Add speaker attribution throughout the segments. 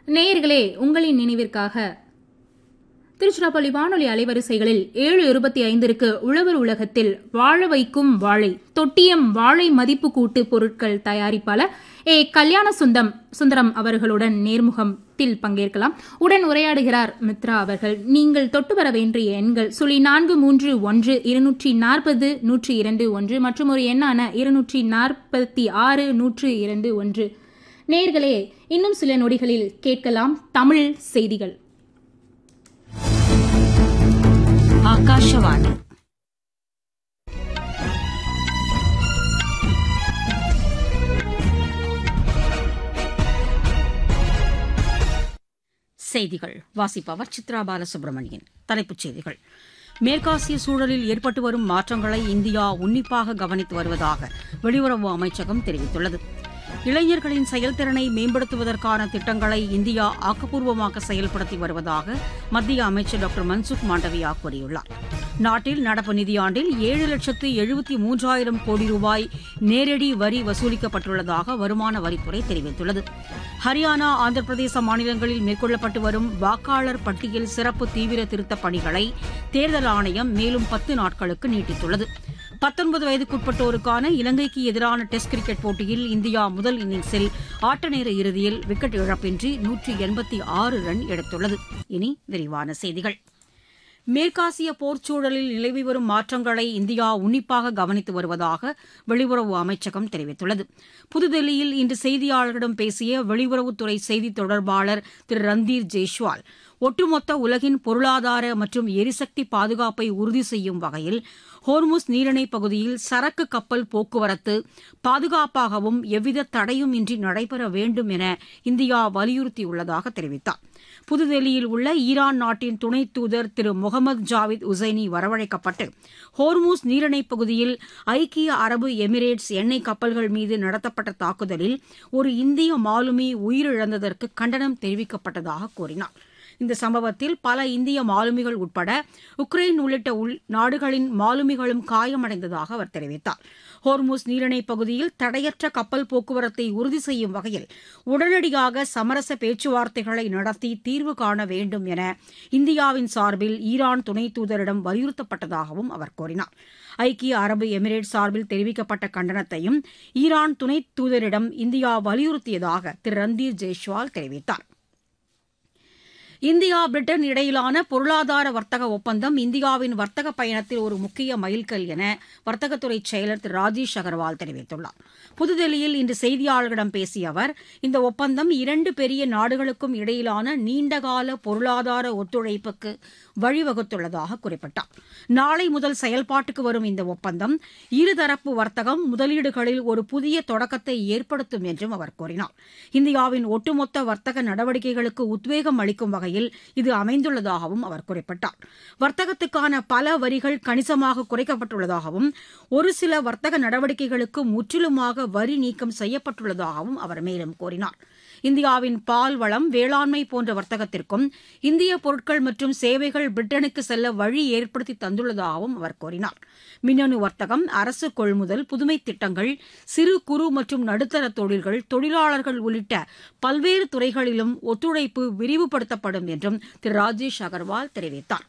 Speaker 1: நேயர்களே உங்களின் நினைவிற்காக திருச்சிராப்பள்ளி வானொலி அலைவரிசைகளில் ஏழு இருபத்தி ஐந்திற்கு உழவர் உலகத்தில் வாழ வைக்கும் வாழை தொட்டியம் வாழை மதிப்பு கூட்டு பொருட்கள் தயாரிப்பாளர் ஏ கல்யாண சுந்தம் சுந்தரம் அவர்களுடன் நேர்முகத்தில் பங்கேற்கலாம் உடன் உரையாடுகிறார் மித்ரா அவர்கள் நீங்கள் தொட்டு வர வேண்டிய எண்கள் சுழி நான்கு மூன்று ஒன்று இருநூற்றி நாற்பது நூற்றி இரண்டு ஒன்று மற்றும் ஒரு எண்ணான இருநூற்றி நாற்பத்தி ஆறு நூற்று இரண்டு ஒன்று நேர்களே இன்னும் சில நொடிகளில் கேட்கலாம் தமிழ் செய்திகள்
Speaker 2: ಆಕಾಶವಾಣಿ செய்திகள் வாசிப்பவர் சித்ரா பாலசுப்ரமணியன் தலைப்புச் செய்திகள் மேற்காசிய சூழலில் ஏற்பட்டு வரும் மாற்றங்களை இந்தியா உன்னிப்பாக கவனித்து வருவதாக வெளியுறவு அமைச்சகம் தெரிவித்துள்ளது இளைஞர்களின் செயல்திறனை மேம்படுத்துவதற்கான திட்டங்களை இந்தியா ஆக்கப்பூர்வமாக செயல்படுத்தி வருவதாக மத்திய அமைச்சர் டாக்டர் மன்சுக் மாண்டவியா கூறியுள்ளார் நாட்டில் நடப்பு நிதியாண்டில் ஏழு லட்சத்து எழுபத்தி மூன்றாயிரம் கோடி ரூபாய் நேரடி வரி வசூலிக்கப்பட்டுள்ளதாக வருமான வரித்துறை தெரிவித்துள்ளது ஹரியானா ஆந்திர பிரதேச மாநிலங்களில் மேற்கொள்ளப்பட்டு வரும் வாக்காளர் பட்டியல் சிறப்பு தீவிர திருத்தப் பணிகளை தேர்தல் ஆணையம் மேலும் பத்து நாட்களுக்கு நீட்டித்துள்ளது பத்தொன்பது வயதுக்குட்பட்டோருக்கான இலங்கைக்கு எதிரான டெஸ்ட் கிரிக்கெட் போட்டியில் இந்தியா முதல் இன்னிங்ஸில் ஆட்ட நேர இறுதியில் விக்கெட் இழப்பின்றி நூற்றி எண்பத்தி ஆறு ரன் எடுத்துள்ளது இனி விரிவான செய்திகள் மேற்காசிய போர்ச்சூழலில் நிலவி வரும் மாற்றங்களை இந்தியா உன்னிப்பாக கவனித்து வருவதாக வெளியுறவு அமைச்சகம் தெரிவித்துள்ளது புதுதில்லியில் இன்று செய்தியாளர்களிடம் பேசிய வெளியுறவுத்துறை செய்தித் தொடர்பாளர் திரு ரந்தீர் ஜெய்ஷ்வால் ஒட்டுமொத்த உலகின் பொருளாதார மற்றும் எரிசக்தி பாதுகாப்பை உறுதி செய்யும் வகையில் ஹோர்முஸ் நீரிணை பகுதியில் சரக்கு கப்பல் போக்குவரத்து பாதுகாப்பாகவும் எவ்வித தடையும் இன்றி நடைபெற வேண்டும் என இந்தியா வலியுறுத்தியுள்ளதாக தெரிவித்தார் புதுதில்லியில் உள்ள ஈரான் நாட்டின் துணை தூதர் திரு முகமது ஜாவித் உசைனி வரவழைக்கப்பட்டு ஹோர்மூஸ் நீரிணை பகுதியில் ஐக்கிய அரபு எமிரேட்ஸ் எண்ணெய் கப்பல்கள் மீது நடத்தப்பட்ட தாக்குதலில் ஒரு இந்திய மாலுமி உயிரிழந்ததற்கு கண்டனம் தெரிவிக்கப்பட்டதாக கூறினார் இந்த சம்பவத்தில் பல இந்திய மாலுமிகள் உட்பட உக்ரைன் உள்ளிட்ட உள் நாடுகளின் மாலுமிகளும் காயமடைந்ததாக அவர் தெரிவித்தார் ஹோர்முஸ் நீரிணை பகுதியில் தடையற்ற கப்பல் போக்குவரத்தை உறுதி செய்யும் வகையில் உடனடியாக சமரச பேச்சுவார்த்தைகளை நடத்தி தீர்வு காண வேண்டும் என இந்தியாவின் சார்பில் ஈரான் துணை தூதரிடம் வலியுறுத்தப்பட்டதாகவும் அவர் கூறினார் ஐக்கிய அரபு எமிரேட் சார்பில் தெரிவிக்கப்பட்ட கண்டனத்தையும் ஈரான் துணை தூதரிடம் இந்தியா வலியுறுத்தியதாக திரு ரந்தீர் ஜெய்ஷ்வால் தெரிவித்தார் இந்தியா பிரிட்டன் இடையிலான பொருளாதார வர்த்தக ஒப்பந்தம் இந்தியாவின் வர்த்தக பயணத்தில் ஒரு முக்கிய மைல்கல் என வர்த்தகத்துறை செயலர் திரு ராஜேஷ் அகர்வால் தெரிவித்துள்ளார் புதுதில்லியில் இன்று செய்தியாளர்களிடம் பேசிய அவர் இந்த ஒப்பந்தம் இரண்டு பெரிய நாடுகளுக்கும் இடையிலான நீண்டகால பொருளாதார ஒத்துழைப்புக்கு வழிவகுத்துள்ளதாக குறிப்பிட்டார் நாளை முதல் செயல்பாட்டுக்கு வரும் இந்த ஒப்பந்தம் இருதரப்பு வர்த்தகம் முதலீடுகளில் ஒரு புதிய தொடக்கத்தை ஏற்படுத்தும் என்றும் அவர் கூறினார் இந்தியாவின் ஒட்டுமொத்த வர்த்தக நடவடிக்கைகளுக்கு உத்வேகம் அளிக்கும் வகையில் வகையில் இது அமைந்துள்ளதாகவும் அவர் குறிப்பிட்டார் வர்த்தகத்துக்கான பல வரிகள் கணிசமாக குறைக்கப்பட்டுள்ளதாகவும் ஒரு சில வர்த்தக நடவடிக்கைகளுக்கு முற்றிலுமாக வரி நீக்கம் செய்யப்பட்டுள்ளதாகவும் அவர் மேலும் கூறினார் இந்தியாவின் பால் வளம் வேளாண்மை போன்ற வர்த்தகத்திற்கும் இந்திய பொருட்கள் மற்றும் சேவைகள் பிரிட்டனுக்கு செல்ல வழி ஏற்படுத்தி தந்துள்ளதாகவும் அவர் கூறினார் மின்னணு வர்த்தகம் அரசு கொள்முதல் புதுமை திட்டங்கள் சிறு குறு மற்றும் நடுத்தர தொழில்கள் தொழிலாளர்கள் உள்ளிட்ட பல்வேறு துறைகளிலும் ஒத்துழைப்பு விரிவுபடுத்தப்படும் என்றும் திரு ராஜேஷ் அகர்வால் தெரிவித்தார்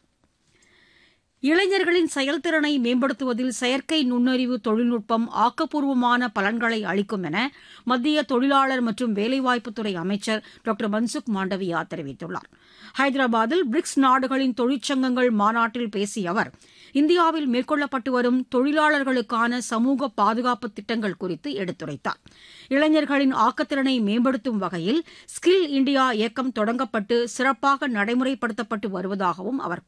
Speaker 2: இளைஞர்களின் செயல்திறனை மேம்படுத்துவதில் செயற்கை நுண்ணறிவு தொழில்நுட்பம் ஆக்கப்பூர்வமான பலன்களை அளிக்கும் என மத்திய தொழிலாளர் மற்றும் வேலைவாய்ப்புத்துறை அமைச்சர் டாக்டர் மன்சுக் மாண்டவியா தெரிவித்துள்ளார் ஹைதராபாத்தில் பிரிக்ஸ் நாடுகளின் தொழிற்சங்கங்கள் மாநாட்டில் பேசிய அவர் இந்தியாவில் மேற்கொள்ளப்பட்டு வரும் தொழிலாளர்களுக்கான சமூக பாதுகாப்பு திட்டங்கள் குறித்து எடுத்துரைத்தார் இளைஞர்களின் ஆக்கத்திறனை மேம்படுத்தும் வகையில் ஸ்கில் இண்டியா இயக்கம் தொடங்கப்பட்டு சிறப்பாக நடைமுறைப்படுத்தப்பட்டு வருவதாகவும் அவர்